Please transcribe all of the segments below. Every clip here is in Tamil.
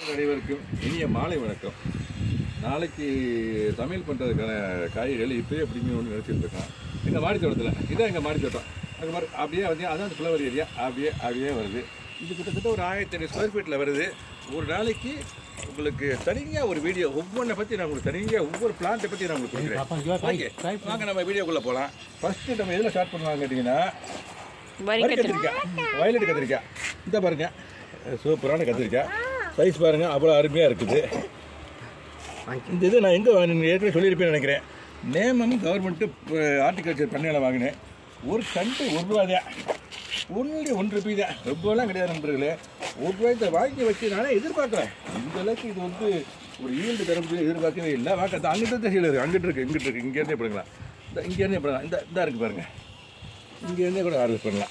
அனைவருக்கும் இனிய மாலை வணக்கம் நாளைக்கு சமையல் பண்ணுறதுக்கான காய்கறிகள் இப்போயே எப்படிங்க ஒன்று நினச்சிட்டு இருக்கோம் எங்கள் மாடி தோட்டத்தில் இதான் எங்கள் மாடி தோட்டம் அது மாதிரி அப்படியே வந்து அதான் ஃப்ளவர் ஏரியா அப்படியே அப்படியே வருது இது கிட்டத்தட்ட ஒரு ஆயிரத்தி ஐநூறு ஸ்கொயர் ஃபீட்டில் வருது ஒரு நாளைக்கு உங்களுக்கு தனியாக ஒரு வீடியோ ஒவ்வொன்றை பற்றி நான் உங்களுக்கு தனியாக ஒவ்வொரு பிளான்ட்டை பற்றி நான் உங்களுக்கு கொடுக்குறேன் வாங்க. வாங்க நம்ம வீடியோக்குள்ளே போகலாம் ஃபஸ்ட்டு நம்ம எதில் ஸ்டார்ட் பண்ணுவாங்க கேட்டிங்கன்னா வரி கத்திரிக்காய் வயலட் கத்திரிக்காய் இந்த பாருங்க சூப்பரான கத்திரிக்காய் சைஸ் பாருங்க அவ்வளோ அருமையாக இருக்குது இந்த இது நான் எங்கே வாங்கினேன் ஏற்கனவே சொல்லியிருப்பேன்னு நினைக்கிறேன் நேமம் கவர்மெண்ட்டு ஹார்டிகல்ச்சர் பண்ணையில் வாங்கினேன் ஒரு கண்டு ஒரு ரூபா தான் ஒன்லி ஒன்று ரூபி தான் ரொம்பலாம் கிடையாது நண்பர்களே ஒரு ரூபாய்க்கு வாங்கி வச்சு நானே எதிர்பார்க்குறேன் இந்த அளவுக்கு இது வந்து ஒரு ஈல்டு தரும் சொல்லி எதிர்பார்க்கவே இல்லை வாங்க அந்த அங்கிட்ட தான் இருக்குது அங்கிட்டு இருக்கு இங்கிட்டு இருக்கு இங்கேருந்தே போடுங்களா இந்த இங்கேருந்தே போடலாம் இந்த இந்த இருக்குது பாருங்கள் இங்கேருந்தே கூட ஹார்வெஸ்ட் பண்ணலாம்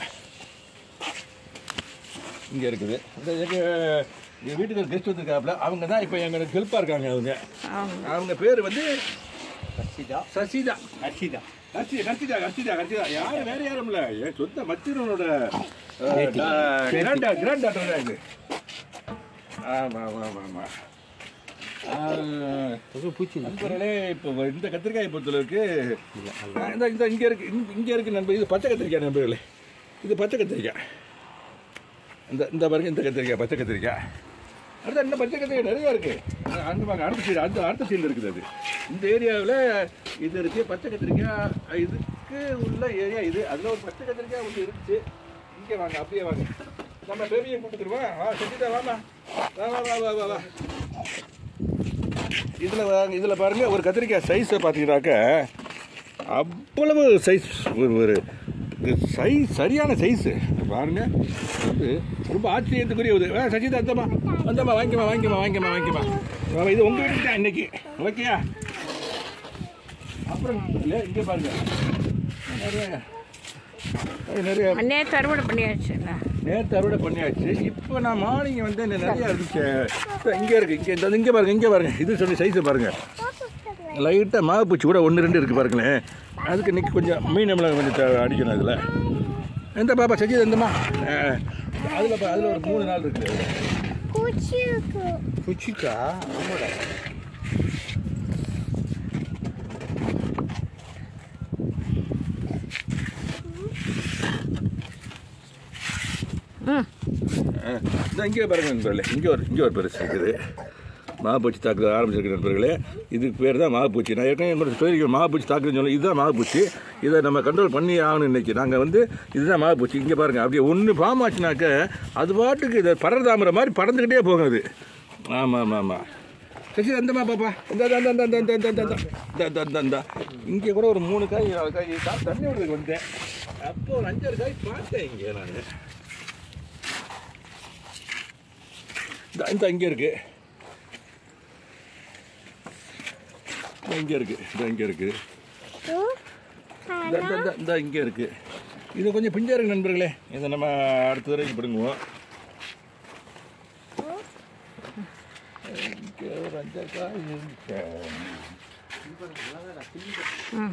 இங்கே இருக்குது இந்த எங்கள் எங்கள் வீட்டுக்கு ஒரு கெஸ்ட் வந்திருக்காப்புல அவங்க தான் இப்போ எங்களுக்கு ஹெல்ப்பாக இருக்காங்க அவங்க அவங்க பேர் வந்து சசிதா சசிதா ஹர்ஷிதா கர்ஷிதா கர்ஷிதா கர்ஷிதா கர்ஷிதா யாரும் வேற யாரும் இல்லை என் சொந்த மச்சினோட கிராண்ட் கிராண்ட் டாக்டர் தான் இது ஆமாம் ஆமாம் ஆமாம் ஆமாம் பூச்சி நண்பர்களே இப்போ இந்த கத்திரிக்காய் பொறுத்தளவுக்கு இந்த இந்த இங்கே இருக்கு இங்க- இங்கே இருக்கு நண்பர் இது பச்சை கத்திரிக்காய் நண்பர்களே இது பச்சை கத்திரிக்காய் இந்த இந்த பாருங்க இந்த கத்திரிக்காய் பச்சை கத்திரிக்காய் அடுத்த இன்னும் பச்சை கத்திரிக்காய் நிறையா இருக்கு அங்கே பாருங்க அடுத்த சைடு அடுத்த அடுத்த சைடில் இருக்குது அது இந்த ஏரியாவில் இது இருக்கு பச்சை கத்திரிக்காய் இதுக்கு உள்ள ஏரியா இது அதில் ஒரு பச்சை கத்திரிக்காய் ஒன்று இருந்துச்சு இங்கே வாங்க அப்படியே வாங்க நம்ம பேபியை கூப்பிட்டுருவா வா செஞ்சுட்டா வாமா வா வா வா வா வா வா இதில் வாங்க இதில் பாருங்கள் ஒரு கத்திரிக்காய் சைஸை பார்த்தீங்கன்னாக்க அவ்வளவு சைஸ் ஒரு ஒரு சைஸ் சரியான சைஸு பாருங்க வந்து ரொம்ப ஆச்சரியத்துக்குரிய ஒரு ஆ சச்சிதா அந்தம்மா வந்தம்மா வாங்கிக்கமா வாங்கிக்கமா வாங்கிக்கமா வாங்கிக்கமா ஆமா, இது உங்கள் வீட்டுக்கு தான் இன்னைக்கு ஓகேயா அப்புறம் இல்லை இங்கே பாருங்க நிறைய நிறைய நேற்று அறுவடை பண்ணியாச்சுல்ல நேற்று அறுவடை பண்ணியாச்சு இப்போ நான் மார்னிங் வந்து என்ன நிறைய இருந்துச்சு இங்கே இருக்கு இங்கே இந்த இங்கே பாருங்க இங்கே பாருங்க இது சொல்லி சைஸை பாருங்க லைட்டாக மாவுப்பூச்சி கூட ஒன்று ரெண்டு இருக்குது பாருங்களேன் அதுக்கு இன்னைக்கு கொஞ்சம் மீன் நம்மளை கொஞ்சம் த- அடிக்கணும் அதில் எந்த பாப்பா செஞ்சது எந்தம்மா அதில் அதில் ஒரு மூணு நாள் இருக்குது பூச்சிக்கா ஆமாடா ம் இந்த இங்கே பாருங்க நண்பர்களே இங்கே ஒரு இங்கே ஒரு பெருசு இருக்குது மாவுப்பூச்சி தாக்குதல் ஆரம்பிச்சிருக்கு நண்பர்களே இதுக்கு பேர் தான் மாவுப்பூச்சி நான் ஏற்கனவே உங்களுக்கு சொல்லியிருக்கேன் மாவுப்பூச்சி தாக்குதுன்னு சொல்லி இதுதான் மாவுப்பூச்சி இதை நம்ம கண்ட்ரோல் பண்ணி ஆகணும் இன்னைக்கு நாங்கள் வந்து இதுதான் மாவுப்பூச்சி இங்கே பாருங்கள் அப்படியே ஒன்று ஃபார்ம் ஆச்சுனாக்க அது பாட்டுக்கு இதை பறந்தாமற மாதிரி பறந்துக்கிட்டே போகும் அது ஆமாம் ஆமாம் ஆமாம் சரி அந்தமா பாப்பா இந்த இந்த இந்த இந்த இந்த இந்த இந்த இந்த இந்த இந்த இந்த இங்கே கூட ஒரு மூணு காய் நாலு காய் கா- தண்ணி விடுறதுக்கு வந்தேன் அப்போ ஒரு அஞ்சாறு காய் பார்த்தேன் இங்கே நான் இந்த இந்த இங்கே இருக்கு இந்த இங்கே இருக்கு இந்த இங்கே இருக்கு இந்த இந்த- இந்த இந்த இங்கே இருக்கு இது கொஞ்சம் பிஞ்சா இருக்கு நண்பர்களே இதை நம்ம அடுத்த தடவை பிடுங்குவோம் இங்கே ஒரு அஞ்சாறு காய் இருக்கு ம்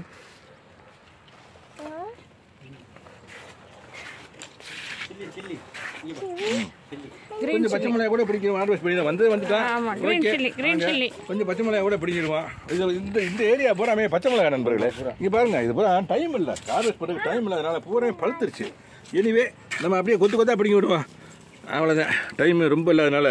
சில்லி சில்லி கொஞ்சம் பச்சை மிளகாய் கூட பிடிக்கிறோம் ஹார்வெஸ்ட் பண்ணி வந்து வந்துட்டான் ஆமா, green Okay. chilli, green வாங்க. chilli. கொஞ்சம் பச்சை மிளகாய் கூட பிடிங்கிடுவான் இது இந்த இந்த ஏரியா பூராமே பச்சை மிளகாய் நண்பர்களே இங்கே பாருங்க இது பூரா டைம் இல்லை ஹார்வெஸ்ட் பண்ணுறதுக்கு டைம் இல்லை அதனால பூரா பழுத்துருச்சு எனிவே நம்ம அப்படியே கொத்து கொத்தா பிடிங்கி விடுவோம் அவ்வளோதான் டைம் ரொம்ப இல்லாதனால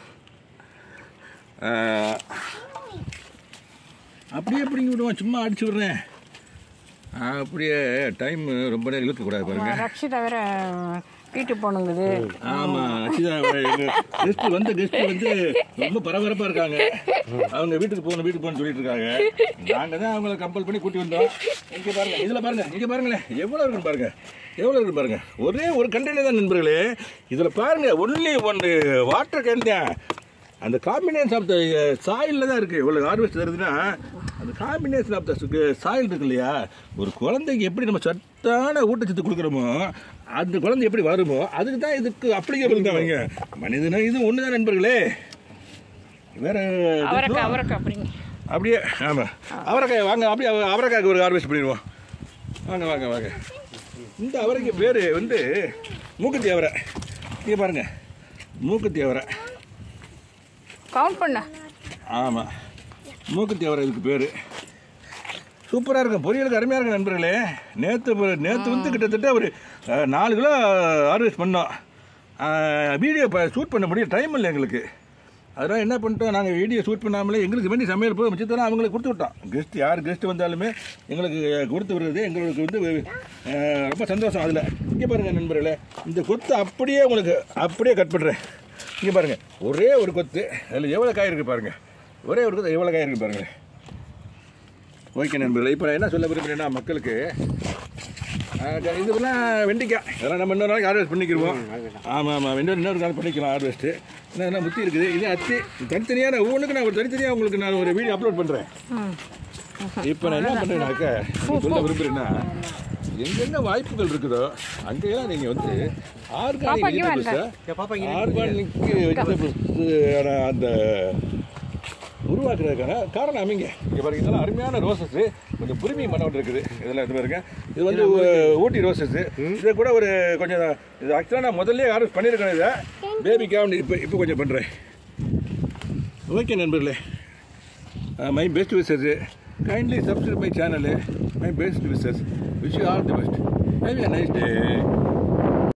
ஆஹ், அப்படியே பிடிங்கி விடுவோம் சும்மா அடிச்சு விடுறேன் அப்படியே டைம் ரொம்ப நேரம் இழுக்கக்கூடாது பாருங்க ரக்ஷிதா வேற வீட்டுக்கு போகணுங்குது ஆமா அச்சிதா எங்க கெஸ்ட் வந்த கெஸ்ட் வந்து ரொம்ப பரபரப்பா இருக்காங்க அவங்க வீட்டுக்கு போகணும் வீட்டுக்கு போகணும்னு சொல்லிட்டு இருக்காங்க நாங்க தான் அவங்கள கம்பல் பண்ணி கூட்டி வந்தோம் இங்க பாருங்க இதுல பாருங்க இங்க பாருங்களேன் எவ்வளவு இருக்குன்னு பாருங்க எவ்வளவு இருக்கு பாருங்க ஒரே ஒரு கண்டெய்னர் தான் நண்பர்களே இதுல பாருங்க ஒன்லி ஒன்று வாட்டர் கேன் தான் அந்த காம்பினேஷன் ஆஃப் த சாயிலில் தான் இருக்குது இவ்வளோ ஹார்வெஸ்ட் தருதுன்னா அந்த காம்பினேஷன் ஆஃப் த சாயில் இருக்கு இல்லையா ஒரு குழந்தைக்கு எப்படி நம்ம சத்தான ஊட்டச்சத்து கொடுக்குறோமோ அந்த குழந்தை எப்படி வருமோ அதுக்கு தான் இதுக்கு அப்ளிகபிள் தான் வைங்க மனிதனா இது ஒன்று தான் நண்பர்களே வேற அவரைக்காய் அவரைக்காய் அப்படிங்க அப்படியே ஆமாம் அவரைக்காய் வாங்க அப்படியே அவ- அவரைக்காய்க்கு ஒரு ஹார்வெஸ்ட் பண்ணிடுவோம் வாங்க வாங்க வாங்க இந்த அவரைக்கு பேர் வந்து மூக்குத்தி அவரை இங்கே பாருங்க மூக்குத்தி அவரை கவுண்ட் பண்ண ஆமாம் மூக்குத்தி அவரை இதுக்கு பேர் சூப்பராக இருக்கும் பொரியலுக்கு அருமையாக இருக்கும் நண்பர்களே நேற்று நேற்று வந்து கிட்டத்தட்ட ஒரு அஹ், நாலு கிலோ ஹார்வெஸ்ட் பண்ணோம் வீடியோ இப்போ ஷூட் பண்ண முடியும் டைம் இல்லை எங்களுக்கு அதெல்லாம் என்ன பண்ணிட்டோம் நாங்கள் வீடியோ ஷூட் பண்ணாமலே எங்களுக்கு வேண்டி சமையல் போய் மிச்சத்தெல்லாம் அவங்களுக்கு கொடுத்து விட்டோம் கெஸ்ட் யார் கெஸ்ட் வந்தாலுமே எங்களுக்கு கொடுத்து விடுறது எங்களுக்கு வந்து அஹ், ரொம்ப சந்தோஷம் அதில் இங்கே பாருங்கள் நண்பர்களே இந்த கொத்து அப்படியே உங்களுக்கு அப்படியே கட் பண்ணுறேன் இங்கே பாருங்கள் ஒரே ஒரு கொத்து அதில் எவ்வளோ காய் இருக்குது பாருங்கள் ஒரே ஒரு கொத்து எவ்வளோ காய் இருக்குது பாருங்கள் ஓகே நண்பர்களே இப்போ நான் என்ன சொல்ல விரும்புகிறேன்னா மக்களுக்கு ஆஹ், இதெல்லாம் வெண்டிக்காய் இதெல்லாம் நம்ம இன்னொரு நாளைக்கு ஹார்வெஸ்ட் பண்ணிக்கிடுவோம் ஆமாம் ஆமாம் இன்னொரு இன்னொரு நாள் பண்ணிக்கலாம் ஹார்வெஸ்ட்டு என்ன இதெல்லாம் முத்தி இருக்குது இது அத்தி தனித்தனியாக ஒவ்வொன்றுக்கு நான் ஒரு தனித்தனியாக உங்களுக்கு நான் ஒரு வீடியோ அப்லோட் பண்ணுறேன் ம் இப்போ நான் என்ன பண்ணுறேன்னாக்கா சொல்ல விரும்புகிறேன்னா எங்கெங்க வாய்ப்புகள் இருக்குதோ அங்கெல்லாம் நீங்கள் வந்து ஆர்கானிக் பாப்பாக்கு வெஜிடபிள்ஸை பாப்பா ஆர்கானிக் வெஜிடபிள்ஸ் அந்த உருவாக்குறதுக்கான காரணம் அமைங்க இங்கே பாருங்க இதெல்லாம் அருமையான ரோசஸ் கொஞ்சம் புரிமை மனம் இருக்குது இதெல்லாம் இது பாருங்க இது வந்து ஊ- ஊட்டி ரோசஸ் இதை கூட ஒரு கொஞ்சம் இது ஆக்சுவலாக நான் முதல்ல யாரும் பண்ணியிருக்கேன் இதை பேபிக்காக இப்போ இப்போ கொஞ்சம் பண்ணுறேன் ஓகே நண்பர்களே my best wishes kindly subscribe my channel my best wishes wish all the best have a nice day